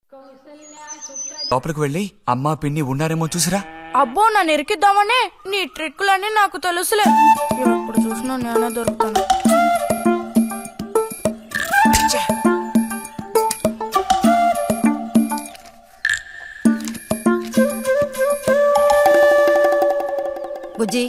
లోపలికి వెళ్ళి అమ్మా పిన్ని ఉన్నారేమో చూసిరా అబ్బో నన్ను ఇరికిద్దామనే నీ ట్రిక్కులన్నీ నాకు తెలుసులే ఎప్పుడు చూసినా నేనే దొరుకుతాను బుజ్జి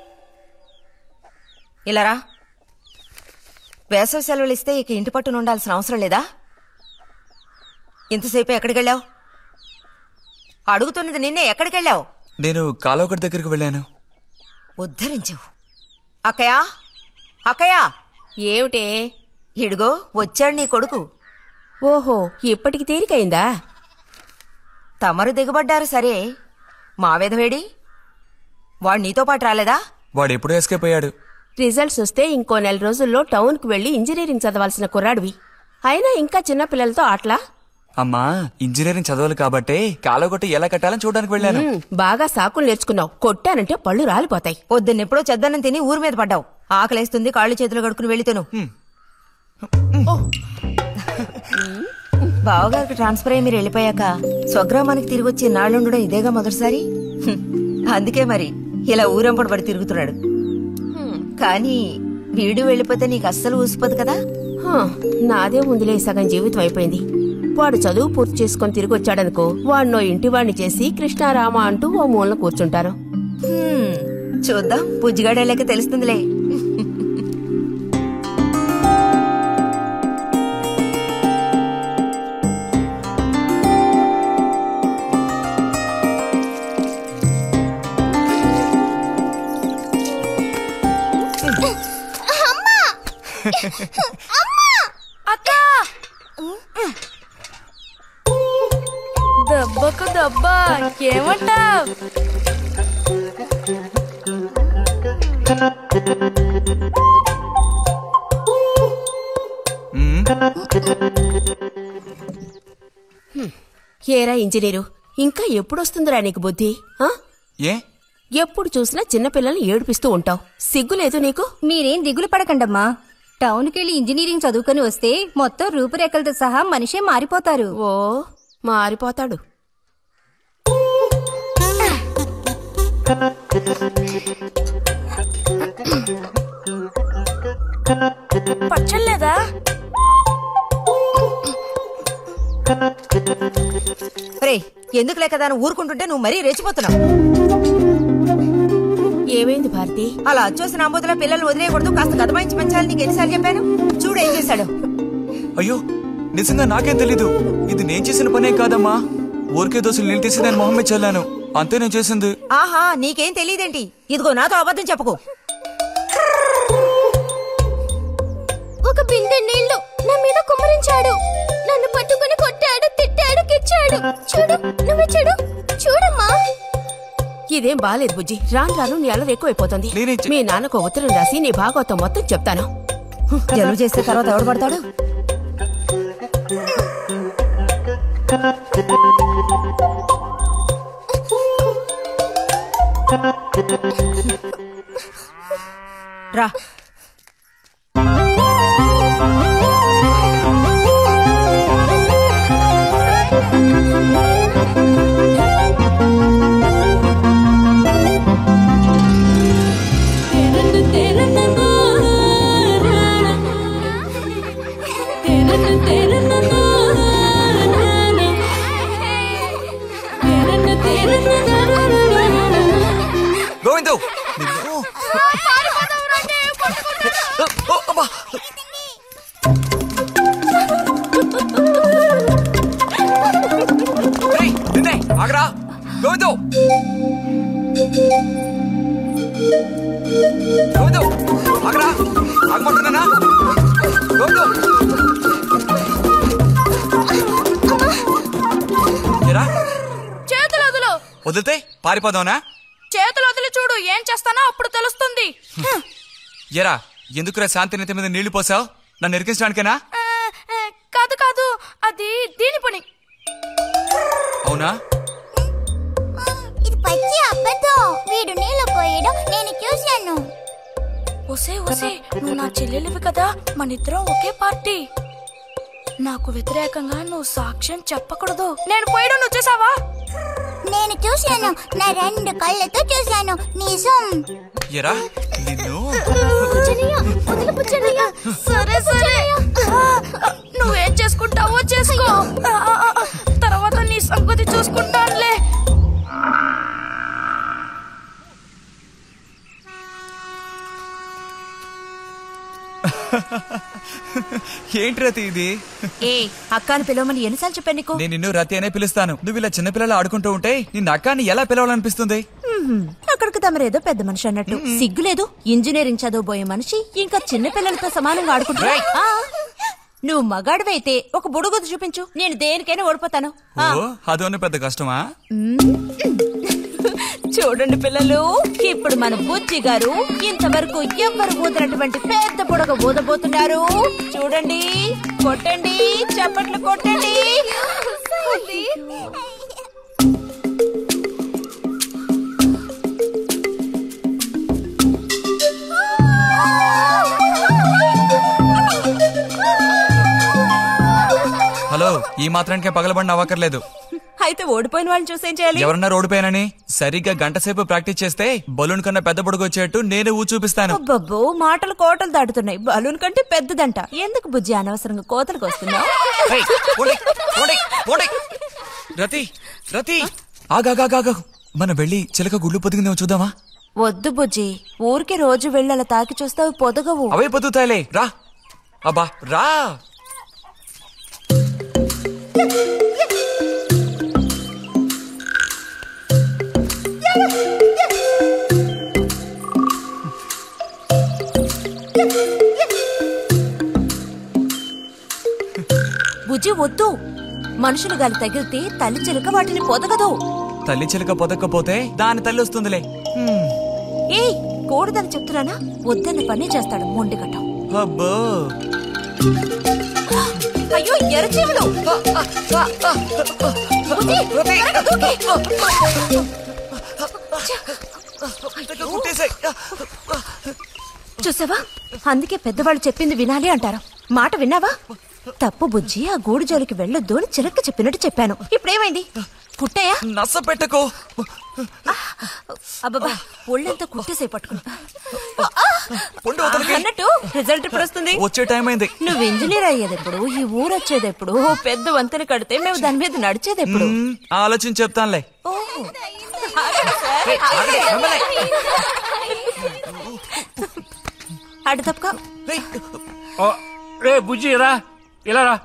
ఇలారా వేసవి సెలవులు ఇస్తే ఇక ఇంటి పట్టున ఉండాల్సిన అవసరం లేదా ఇంతసేపు ఎక్కడికి వెళ్ళావు అడుగుతున్నది నిన్నే ఎక్కడికి వెళ్ళావు నేను కాలోకటి దగ్గరికి వెళ్ళాను ఉద్ధరించవు అక్కయా అక్కయా ఏమిటే ఇడుగో వచ్చాడు నీ కొడుకు ఓహో ఇప్పటికి తీరికైందా తమరు దిగబడ్డారు సరే మా విధవేడి వాడు నీతో పాటు రాలేదా వాడు ఎప్పుడో ఎస్కేప్ అయ్యాడు రిజల్ట్స్ వస్తే ఇంకో నెల రోజుల్లో టౌన్కి వెళ్లి ఇంజనీరింగ్ చదవాల్సిన కుర్రాడివి అయినా ఇంకా చిన్న పిల్లలతో ఆటలా అమ్మా ఇంజనీరింగ్ చదవాలి కాబట్టే కాలోగొట్టి ఎలా కట్టాలని చూడడానికి వెళ్ళాను ఉమ్, బాగా సాకులు నేర్చుకున్నావు కొట్టానంటే పళ్ళు రాలిపోతాయి పొద్దున్నెప్పుడో చెద్దన్నం తిని ఊరి మీద పడ్డావు ఆకలేస్తుంది కాళ్ళు చేతులు కడుక్కుని వెళితేను బావగారికి ట్రాన్స్ఫర్ అయ్యి మీరు వెళ్ళిపోయాక స్వగ్రామానికి తిరిగి వచ్చి నాళ్ళుండడం ఇదేగా మొదటిసారి హ్మ్. అందుకే మరి ఇలా ఊరంపడి పడి తిరుగుతున్నాడు కానీ వీడు వెళ్ళిపోతే నీకు అస్సలు ఊసిపోదు కదా హా, నాదే ముందులే సగం జీవితం అయిపోయింది వాడు చదువు పూర్తి చేసుకొని తిరిగి వచ్చాడనుకో వాడినో ఇంటి వాడిని చేసి కృష్ణారామ అంటూ ఓ మూలన కూర్చుంటాను హ్మ్. చూద్దాం బుజ్జిగాడేలాక తెలుస్తుందిలే అక్క దెబ్బకు దెబ్బ ఏమంటావ్ ఏరా ఇంజనీరు ఇంకా ఎప్పుడొస్తుందిరా నీకు బుద్ధి ఆ? ఏ ఎప్పుడు చూసినా చిన్నపిల్లల్ని ఏడిపిస్తూ ఉంటావు సిగ్గులేదు నీకు మీరేం దిగులు పడకండమ్మా టౌన్కెళ్ళి ఇంజనీరింగ్ చదువుకొని వస్తే మొత్తం రూపురేఖలతో సహా మనిషే మారిపోతారు ఓ మారిపోతాడు పచ్చలేదా రే ఎందుకు లేక దాన్ని ఊరుకుంటుంటే నువ్వు మరీ రెచ్చిపోతున్నావు ఏమైంది భారతి అలా అచ్చోసిన అంబోతుల పిల్లల్ని వదిలేయకూడదు కాస్త గదమాయించి పెంచాలని నీకు ఎన్నిసార్లు చెప్పాను చూడు ఏం చేశాడు అయ్యో నిజంగా నాకేం తెలీదు ఇది నేను చేసిన పనేం కాదమ్మా ఊరికే దోశలు నీళ్ళు తీసి నేను మొహం మీద చల్లాను అంతే నేను చేసింది ఆహా నీకేం తెలియదేంటి ఇదిగో నాతో అబద్ధం చెప్పుకో ఒక బిందె నీళ్లు నా మీద కుమ్మరించాడు నన్ను పట్టుకుని కొట్టాడు తిట్టాడు కిచ్చాడు చూడు నువ్వు చూడు చూడమ్మా ఇదేం బాలేదు బుజ్జి రాను రాను నీ అల్లరి ఎక్కువైపోతుంది నేనేం చే- మీ నాన్నకు ఉత్తరం రాసి నీ భాగవతం మొత్తం చెప్తాను జలుబు చేస్తే తర్వాత ఎవడు పడతాడు రా గోవిందు నిన్ను- ఓ, అబ్బా. రేయ్, నిన్నే, ఆగరా గోవిందు గోవిందు ఆగరా ఆగమంటున్నానా గోవిందు ఎరా చేతులు వదులు వదిలితే పారిపోదావునా చేతులు వదిలి చూడు ఏం చేస్తానో అప్పుడు తెలుస్తుంది ఎరా ఎందుకురా శాంతినేత మీద నీళ్లు పోసావు నన్ను ఎరికించడానికేనా ఆ, ఆ, కాదు కాదు అది దీని పని అవునా ఇది పచ్చి అబద్ధం వీడు నీళ్లు పోయడం నేను చూశాను ఒసే ఒసే నువ్వు నా చెల్లెలివి కదా మన ఇద్దరం ఒకే పార్టీ నాకు వ్యతిరేకంగా నువ్వు సాక్ష్యం చెప్పకూడదు నేను పోయడం నువ్వు చేసావా నేను చూశాను నా రెండు కళ్ళతో చూశాను నిజం ఎరా నిన్ను బుజ్జనయ్య వదిలి బుజ్జనయ్య సరే సరే ఆ, నువ్వేం చేసుకుంటావో చేసుకో ఆ, ఆ, ఆ, తర్వాత నీ సంగతి చూసుకుంటానులే ఏంటి రతి ఇది ఏ అక్కాని పిలవమని ఎన్నిసార్లు చెప్పాను నీకు నేను నిన్ను రతి అనే పిలుస్తాను నువ్వు ఇలా చిన్నపిల్లలు ఆడుకుంటూ ఉంటే నిన్న అక్కాని ఎలా పిలవాలనిపిస్తుంది అక్కడికి తమరేదో పెద్ద మనిషి అన్నట్టు సిగ్గులేదు ఇంజనీరింగ్ చదవబోయే మనిషి ఇంకా చిన్న పిల్లలతో సమానంగా ఆడుకుంటున్నా ఆ, నువ్వు మగాడివైతే ఒక బుడుగుద్దు చూపించు నేను దేనికైనా ఓడిపోతాను ఆ, ఓ అదోని పెద్ద కష్టమా చూడండి పిల్లలు ఇప్పుడు మన బుజ్జి గారు ఇంతవరకు ఎవ్వరు ఊదినటువంటి పెద్ద బుడగ ఊదబోతున్నారు చూడండి కొట్టండి చప్పట్లు కొట్టండి హలో ఈ మాత్రానికే పగలబడిన అవ్వకర్లేదు అయితే ఓడిపోయిన వాళ్ళని చూసేం చేయాలి ఎవరన్నా రోడ్డుపైనని సరిగ్గా గంట సేపు ప్రాక్టీస్ చేస్తే బలూన్ కన్నా పెద్ద పొడుగు వచ్చేట్టు నేనే ఊ చూపిస్తాను అబ్బబ్బో మాటలు కోటలు దాటుతున్నాయి బలూన్ కంటే పెద్దదంట ఎందుకు బుజ్జి అనవసరంగా కోతలకు వస్తున్నావు ఏయ్, పోండి, పోండి, పోండి. రతి రతి ఆగాగాగా మనం వెళ్ళి చిలక గుళ్ళు పొదిగిందేమో చూద్దామా వద్దు బుజ్జి ఊరికి రోజు వెళ్ళి అలా తాకి చూస్తావు పొదగవు అవే పొద్దుతాయిలే రా అబ్బా రా బుజ్జి వద్దు మనుషులు గాలి తగిలితే తల్లి చిలక వాటిని పొదగదు తల్లి చిలక పొదక్కపోతే దాని తల్లి వస్తుందిలే హ్మ్. ఏయ్ కూడదని చెప్తున్నానా వద్దన్న పని చేస్తాడు మొండి గట్టం అబ్బో అయ్యో ఎర్రచీవులు బుజ్జి, త్వరగా దూకి. కుట్టేసాయి. చూసావా అందుకే పెద్దవాళ్ళు చెప్పింది వినాలి అంటారు మాట విన్నావా తప్పు బుజ్జి ఆ గూడు జోలికి వెళ్ళొద్దు అని చిలక్క చెప్పినట్టు చెప్పాను ఇప్పుడేమైంది పుట్టాయా నస పెట్టకో అబ్బబ్బా ఒళ్ళంతా కుట్టేసే పట్టుకున్నా పొండి వదలకి. అన్నట్టు రిజల్ట్ ఇప్పుడు వస్తుంది వచ్చే టైం అయింది నువ్వు ఇంజనీర్ అయ్యేది ఎప్పుడు ఈ ఊరు వచ్చేది ఎప్పుడు ఓ పెద్ద వంతెన కడితే మేము దాని మీద నడిచేది ఎప్పుడు హ్మ్, ఆలోచించి చెప్తానులే ఓహో. ఆగండి సార్. అటు తప్పుకో ఓ, రే బుజ్జి రా ఇలా రా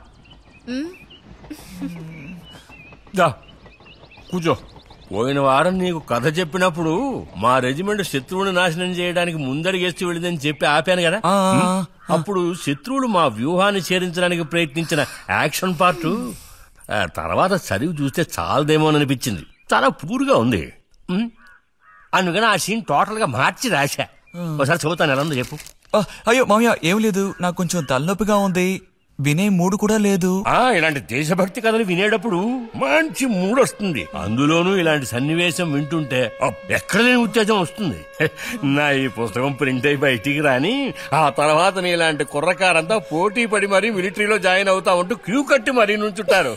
దా కూర్చో పోయిన వారం నీకు కథ చెప్పినప్పుడు మా రెజిమెంట్ శత్రువుని నాశనం చేయడానికి ముందడిగేస్తూ వెళ్ళిందని చెప్పి ఆపాను కదా ఆ, హ్మ్? అప్పుడు శత్రువులు మా వ్యూహాన్ని ఛేదించడానికి ప్రయత్నించిన యాక్షన్ పార్ట్ ఆ, తర్వాత చదివి చూస్తే చాలదేమోననిపించింది చాలా పూర్గా ఉంది హ్మ్? అందుకని ఆ సీన్ టోటల్ గా మార్చి రాశా ఒకసారి చదువుతాను ఎలా ఉందో చెప్పు ఆ, అయ్యో మామయ్య ఏం లేదు నాకు కొంచెం తలనొప్పిగా ఉంది వినే మూడు కూడా లేదు ఆ ఇలాంటి దేశభక్తి కథలు వినేటప్పుడు మంచి మూడ్ వస్తుంది అందులోనూ ఇలాంటి సన్నివేశం వింటుంటే అబ్బ్, ఎక్కడ లేని ఉత్తేజం వస్తుంది హె, నా ఈ పుస్తకం ప్రింట్ అయి బయటికి రాని ఆ తర్వాత నీ ఇలాంటి కుర్రకారంతా పోటీ పడి మరీ మిలిటరీలో జాయిన్ అవుతా ఉంటూ క్యూ కట్టి మరీ నుంచుంటారు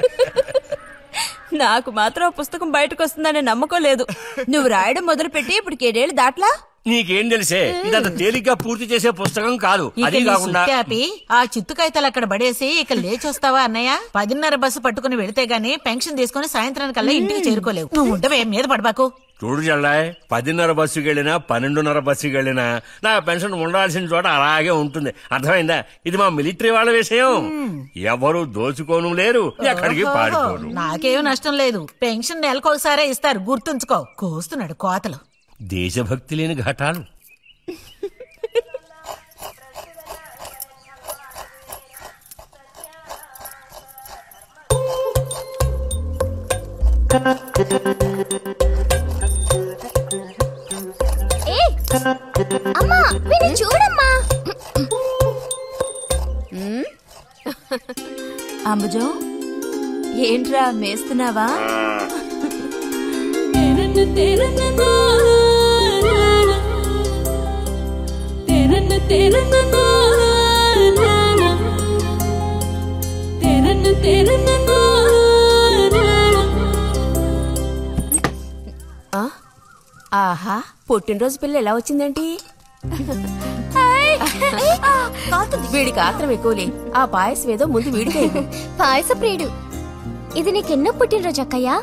నాకు మాత్రం ఆ పుస్తకం బయటకు వస్తుందనే నమ్మకం లేదు నువ్వు రాయడం మొదలుపెట్టి ఇప్పుడు ఏడేళ్ళు దాట్లా నీకేం తెలిసే ఇదంత తేలిగ్గా పూర్తి చేసే పుస్తకం కాదు అది కాకుండా ఆపి ఆ చిత్తు కాగితాలు అక్కడ పడేసి ఇక లేచొస్తావా అన్నయ్య పదిన్నర బస్సు పట్టుకుని వెళితే గానీ పెన్షన్ తీసుకుని సాయంత్రానికల్లా ఇంటికి చేరుకోలేవు నువ్వు ఉండవే మీద పడబాకు చూడు జల్లాయ్ పదిన్నర బస్సుకి వెళ్ళినా పన్నెండున్నర బస్సుకి వెళ్ళినా నా పెన్షన్ ఉండాల్సిన చోట అలాగే ఉంటుంది అర్థమైందా ఇది మా మిలిటరీ వాళ్ళ విషయం ఎవరు దోచుకోను లేరు ఎక్కడికి పారిపోరు నాకేం నష్టం లేదు పెన్షన్ నెలకొకసారే ఇస్తారు గుర్తుంచుకో కోస్తున్నాడు కోతలు దేశభక్తి లేని ఘటాలు ఏ అమ్మా వీడిని చూడమ్మా అంబుజం ఏంట్రా మేస్తున్నావా ఆ? ఆహా పుట్టినరోజు పిల్ల ఎలా వచ్చిందేంటి వీడికి ఆత్రం ఎక్కువలే ఆ పాయసం ఏదో ముందు వీడికే ఇవ్వు. పాయస ప్రియుడు ఇది నీకెన్నో పుట్టినరోజు అక్కయ్యా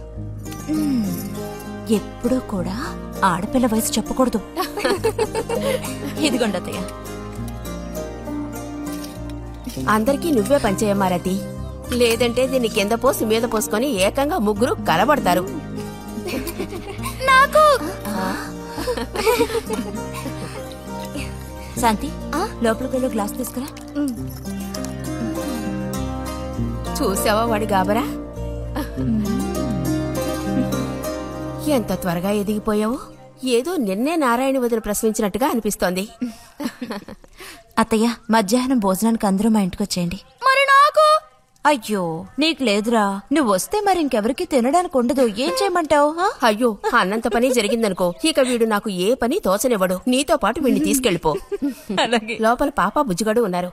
ఎప్పుడూ కూడా ఆడపిల్ల వయసు చెప్పకూడదు ఇదిగోండి అత్తయ్య అందరికీ నువ్వే పంచేయమ్మారతి లేదంటే దీన్ని కింద పోసి మీద పోసుకొని ఏకంగా ముగ్గురు కలబడతారు నాకు శాంతి లోపలికి వెళ్ళి గ్లాస్ తీసుకురా చూసావా వాడి గాబరా ఎంత త్వరగా ఎదిగిపోయావు ఏదో నిన్నే నారాయణ వదిన ప్రశ్నించినట్టుగా అనిపిస్తోంది అత్తయ్య మధ్యాహ్నం భోజనానికి అందరూ మా ఇంటికి వచ్చేయండి మరి నాకు అయ్యో నీకు లేదురా నువ్వు వస్తే మరి ఇంకెవరికి తినడానికి ఉండదు ఏం చేయమంటావు అయ్యో అన్నంత పని జరిగిందనుకో ఇక వీడు నాకు ఏ పని తోచనివ్వడు నీతో పాటు వీడిని తీసుకెళ్ళిపో లోపల పాప బుజ్జిగడు ఉన్నారు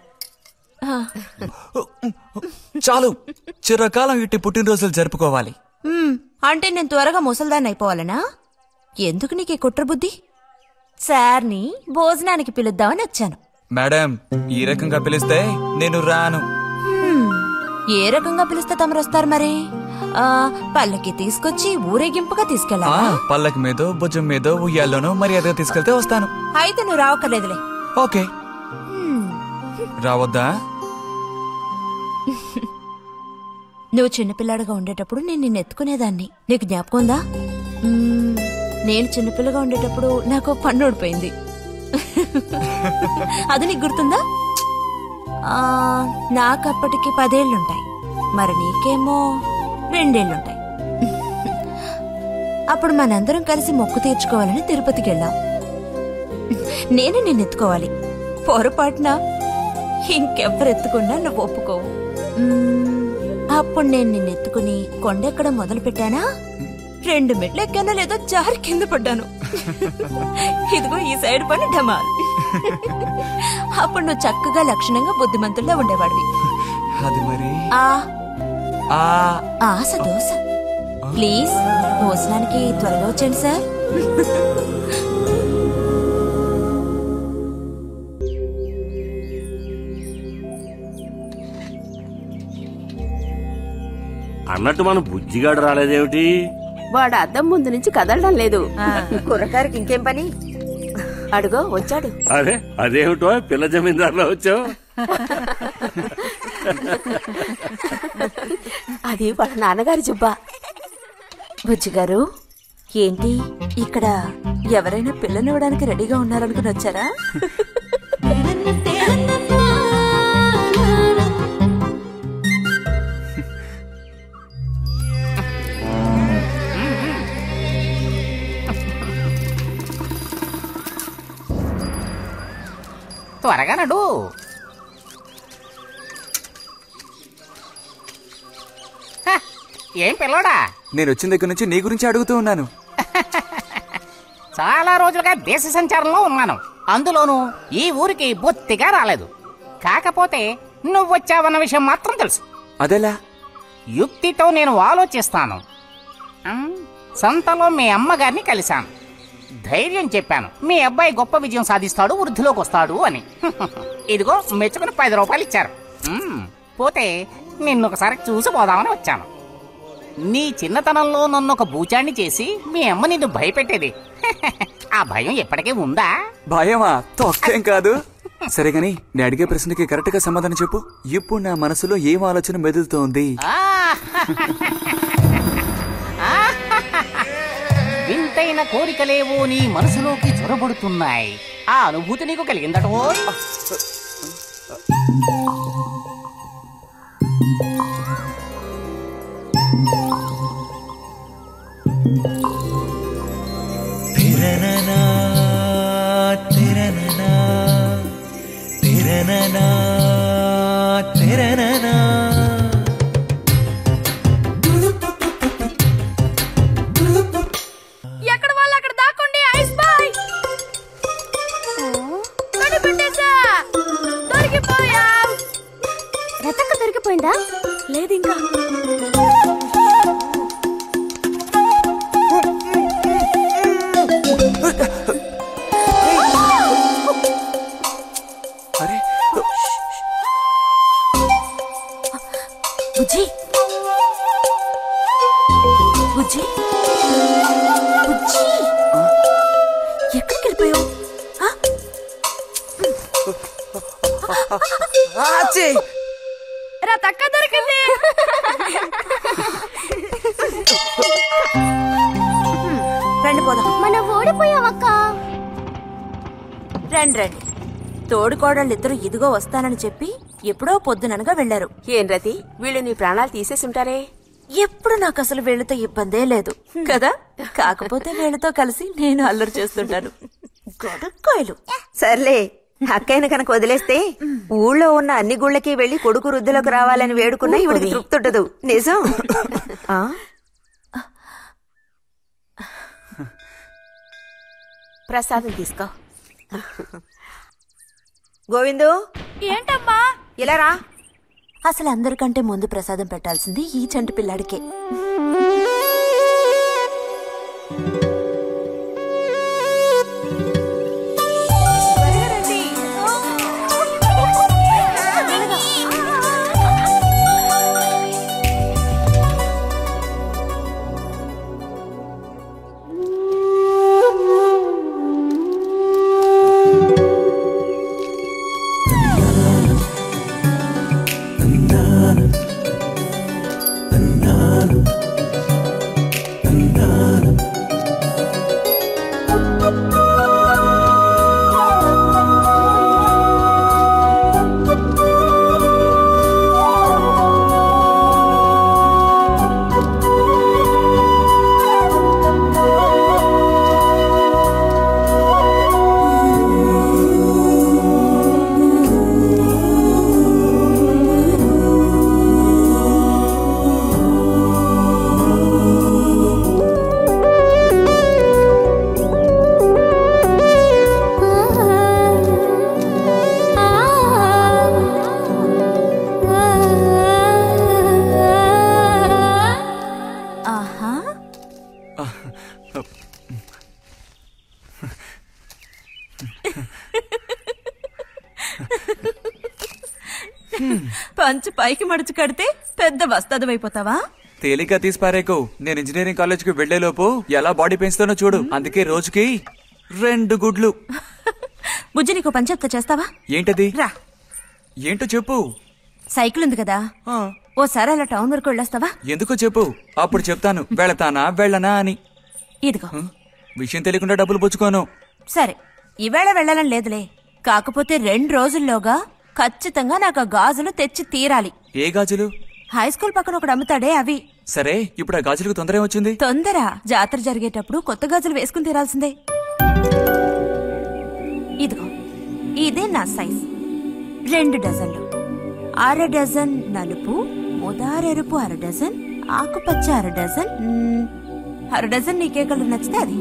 చాలు చిరకాలం ఇట్టి పుట్టినరోజులు జరుపుకోవాలి అంటే నేను త్వరగా ముసల్దాన్ని అయిపోవాలనా ఎందుకు నీకు ఈ కుట్ర బుద్ధి సార్ని భోజనానికి పిలుద్దామని వచ్చాను మేడం ఈ రకంగా పిలిస్తే నేను రాను హ్మ్, ఏ రకంగా పిలిస్తే తమరు వస్తారు మరి ఆ, పల్లకి తీసుకొచ్చి ఊరేగింపుగా ఆ తీసుకెళ్ళాలా పల్లకి మీదో భుజం మీదో ఉయ్యాల్లోనో మర్యాదగా తీసుకెళ్తే వస్తాను అయితే నువ్వు రావక్కర్లేదులే ఓకే రావద్దా నువ్వు చిన్నపిల్లాడిగా ఉండేటప్పుడు నేను నిన్ను ఎత్తుకునేదాన్ని నీకు జ్ఞాపకం ఉందా మ్మ్, నేను చిన్నపిల్లగా ఉండేటప్పుడు నాకు ఒక పన్ను ఊడిపోయింది అది నీకు గుర్తుందా ఆ, నాకు అప్పటికి పదేళ్లుంటాయి మరి నీకేమో రెండేళ్లుంటాయి అప్పుడు మనందరం కలిసి మొక్కు తీర్చుకోవాలని తిరుపతికి వెళ్ళాం నేను నిన్ను ఎత్తుకోవాలి పొరపాటున ఇంకెవ్వరు ఎత్తుకున్నా నువ్వు ఒప్పుకోవు మ్మ్, అప్పుడు నేను నిన్ను ఎత్తుకుని కొండెక్కడం మొదలు పెట్టానా రెండు మెట్లు ఎక్కానో లేదో జారి కింద పడ్డాను ఇదిగో ఈ సైడ్ పని ఢమాల్ అప్పుడు నువ్వు చక్కగా లక్షణంగా బుద్ధిమంతుల్లో ఉండేవాడివి అది మరి ఆ ఆ ఆశ దోశ ప్లీజ్ భోజనానికి త్వరగా వచ్చండి సార్ అన్నట్టు మన బుజ్జిగాడు రాలేదేమిటి వాడు అద్దం ముందు నుంచి కదలడం లేదు కుర్రకారికి ఇంకేం పని అడుగో వచ్చాడు అదే అదేమిటో పిల్ల జమీందారులో వచ్చావు అది వాళ్ళ నాన్నగారి జుబ్బా బుజ్జిగారు ఏంటి ఇక్కడ ఎవరైనా పిల్లనివ్వడానికి రెడీగా ఉన్నారనుకుని వచ్చారా త్వరగా నడు హ, ఏం పిల్లోడా నేను వచ్చిన దగ్గర నుంచి నీ గురించి అడుగుతూ ఉన్నాను చాలా రోజులుగా దేశ సంచారంలో ఉన్నాను అందులోనూ ఈ ఊరికి బొత్తిగా రాలేదు కాకపోతే నువ్వు వచ్చావన్న విషయం మాత్రం తెలుసు అదెలా యుక్తితో నేను ఆలోచిస్తాను ఉమ్, సంతలో మీ అమ్మగారిని కలిశాను ధైర్యం చెప్పాను మీ అబ్బాయి గొప్ప విజయం సాధిస్తాడు వృద్ధిలోకి వస్తాడు అని ఇదిగో మెచ్చుకుని పది రూపాయలు ఇచ్చారు ఉమ్, పోతే నిన్ను ఒకసారి చూసి పోదామని వచ్చాను నీ చిన్నతనంలో నన్ను ఒక బూచాన్ని చేసి మీ అమ్మ నిన్ను భయపెట్టేది ఆ భయం ఎప్పటికీ ఉందా భయమా తొక్కేం కాదు సరే గాని నేను అడిగే ప్రశ్నకి కరెక్ట్ గా సమాధానం చెప్పు ఇప్పుడు నా మనసులో ఏం ఆలోచన మెదులుతోంది ఆ! వింతైన కోరికలేవో నీ మనసులోకి చొరబడుతున్నాయి ఆ అనుభూతి నీకు కలిగిందటో తిరననా తిరననా తిరననా తిరననా ఎక్కడ వాళ్ళు అక్కడ దాక్కోండి ఐస్ బాయ్ కనిపెట్టేశా దొరికిపోయా రతక్క దొరికిపోయిందా ఆచి! రా తక్క దొరికింది రండి పోదాం మనం ఓడిపోయావక్క రండి రండి తోడుకోడళ్ళు ఇద్దరు ఇదిగో వస్తానని చెప్పి ఎప్పుడో పొద్దుననగా వెళ్లారు ఏం రతి వీళ్ళు నీ ప్రాణాలు తీసేసి ఉంటారే ఎప్పుడు నాకు అసలు వీళ్ళతో ఇబ్బందే లేదు కదా కాకపోతే వీళ్ళతో కలిసి నేను అల్లరి చేస్తుంటాను గొడక్కాయలు సర్లే అక్కయ్యను కనుక వదిలేస్తే ఊళ్ళో ఉన్న అన్ని గుళ్ళకి వెళ్లి కొడుకు వృద్ధులకు రావాలని వేడుకున్నా ఇవిడికి తృప్తి ఉండదు నిజం ఆ? ప్రసాదం తీసుకో గోవిందు ఏంటమ్మా ఇలా రా అసలు అందరికంటే ముందు ప్రసాదం పెట్టాల్సింది ఈ చంటి పిల్లాడికే ఆహా పంచు పైకి మడుచు కడితే పెద్ద వస్తాదమైపోతావా తేలిక తీసి పారేకు నేను ఇంజనీరింగ్ కాలేజ్ కి వెళ్లేలోపు ఎలా బాడీ పెంచుతానో చూడు అందుకే రోజుకి రెండు గుడ్లు బుజ్జి నీకు పని చెప్తా చేస్తావా ఏంటది రా ఏంటో చెప్పు సైకిల్ ఉంది కదా ఆ, ఓసారి అలా టౌన్ వరకు వెళ్ళొస్తావా ఎందుకో చెప్పు అప్పుడు చెప్తాను వెళతానా వెళ్ళనా అని ఇదిగో హ? విషయం తెలియకుండా డబ్బులు పుచ్చుకోను సరే ఈవేళ వెళ్ళాలని లేదులే కాకపోతే రెండు రోజుల్లోగా ఖచ్చితంగా నాకు ఆ గాజులు తెచ్చి తీరాలి ఏ గాజులు హై స్కూల్ పక్కన ఒకడు అమ్ముతాడే అవి సరే ఇప్పుడు ఆ గాజులకు తొందర ఏమొచ్చింది తొందర జాతర జరిగేటప్పుడు కొత్త గాజులు వేసుకుని తీరాల్సిందే ఇదిగో ఇదే నా సైజ్ రెండు డజన్లు అర డజన్ నలుపు ముదారెరుపు అర డజన్ ఆకుపచ్చ అర డజన్ మ్మ్, అర డజన్ నీకే కలర్ నచ్చితే అది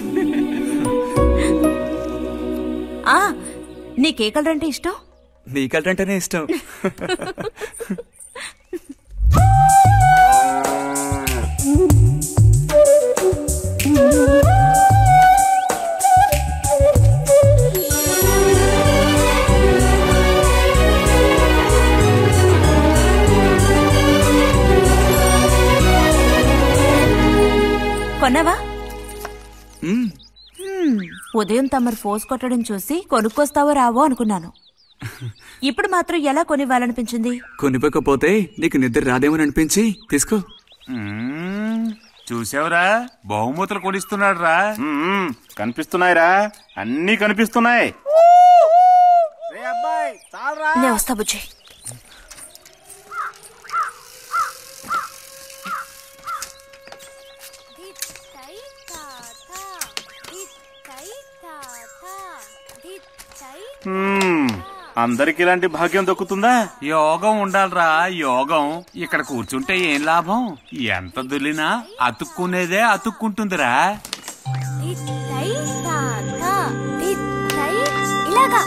ఆ నీకే కలర్ అంటే ఇష్టం నీకంటేనే ఇష్టం కొన్నావా మ్మ్. హ్మ్, ఉదయం తమరు ఫోర్స్ కొట్టడం చూసి కొనుక్కొస్తావో రావో అనుకున్నాను ఇప్పుడు మాత్రం ఎలా కొనివ్వాలనిపించింది కొనిపోకపోతే నీకు నిద్ర రాదేమని అనిపించి తీసుకో మ్మ్. చూసావురా బహుమతులు కొనిస్తున్నాడు రా కనిపిస్తున్నాయిరా అన్నీ కనిపిస్తున్నాయి రే అబ్బాయి చాలరా నేను వస్తా బుజ్జి దిత్తై తాత దిత్తై తాత దిత్తై మ్మ్. అందరికి ఇలాంటి భాగ్యం దక్కుతుందా యోగం ఉండాలిరా యోగం ఇక్కడ కూర్చుంటే ఏం లాభం ఎంత దులినా అతుక్కునేదే అతుక్కుంటుందిరా దిత్తై తాత దిత్తై ఇలాగా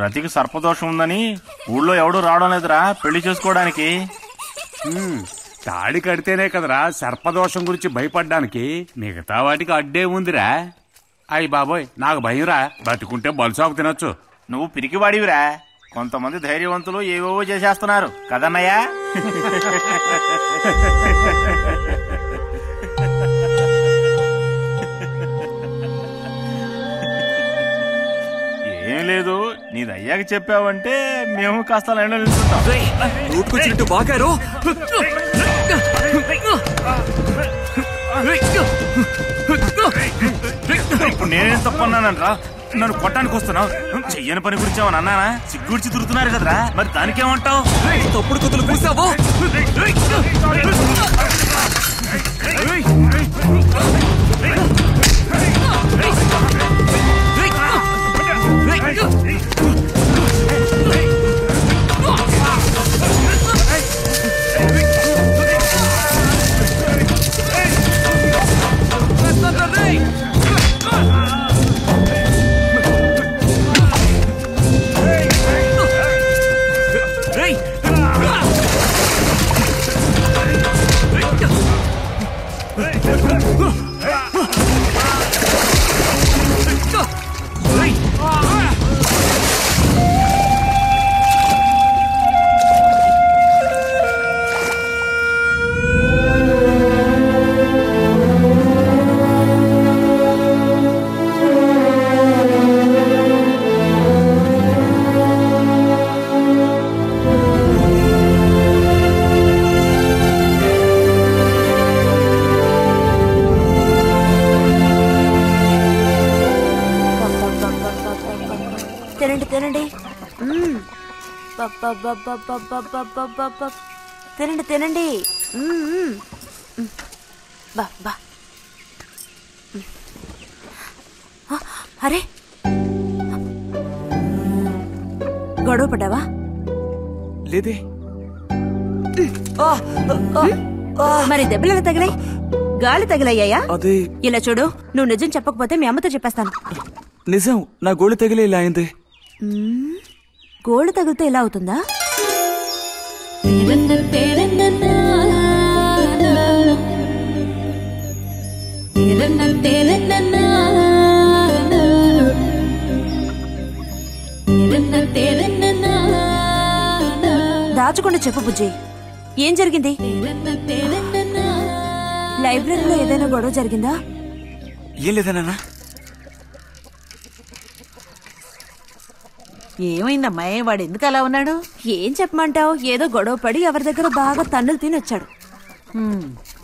రతికి సర్పదోషం ఉందని ఊళ్ళో ఎవడు రావడం లేదురా పెళ్లి చేసుకోవడానికి హ్మ్, తాడి కడితేనే కదరా సర్పదోషం గురించి భయపడ్డానికి మిగతా వాటికి అడ్డే ఉందిరా అయ్యి బాబోయ్ నాకు భయంరా బతుకుంటే బలుసాకు తినొచ్చు నువ్వు పిరికివాడివిరా కొంతమంది ధైర్యవంతులు ఏవేవో చేసేస్తున్నారు కదన్నయ్యా ఏం లేదు నీది అయ్యాక చెప్పావంటే మేము కాస్త లైన్లో నిలుచుంటాం నోటుకొచ్చినట్టు బాగారు ఇప్పుడు నేనేం తప్పన్నానంట్రా నన్ను కొట్టడానికి వస్తున్నావు చెయ్యని పని గురించి ఏమన్నా అన్నానా సిగ్గుడిచి తిరుగుతున్నారు కదరా మరి దానికేమంటావు తప్పుడు కుతులు పూసావో తినండి తినండి మ్మ్. బబ్బబ్బబ్బబ్బబ్బబ్బబ్బబ్బ. తినండి తినండి మ్మ్, మ్మ్. మ్మ్. బా బా మ్మ్. ఆ, అరే గొడవ పడ్డావా లేదే మరి దెబ్బలు ఎలా తగిలాయి గాలి తగిలయ్యాయా అదే ఇలా చూడు నువ్వు నిజం చెప్పకపోతే మీ అమ్మతో చెప్పేస్తాను నిజం నా గోళి తగిలే ఇలా అయింది మ్మ్. గోళ్ళు తగిలితే ఇలా అవుతుందా దాచకుండా చెప్పు బుజ్జి ఏం జరిగింది లైబ్రరీలో ఏదైనా గొడవ జరిగిందా ఏం లేదా నాన్న ఏమైందమ్మా వాడు ఎందుకు అలా ఉన్నాడు ఏం చెప్పమంటావు ఏదో గొడవ పడి ఎవరి దగ్గర బాగా తన్నులు తిని వచ్చాడు హ్మ్.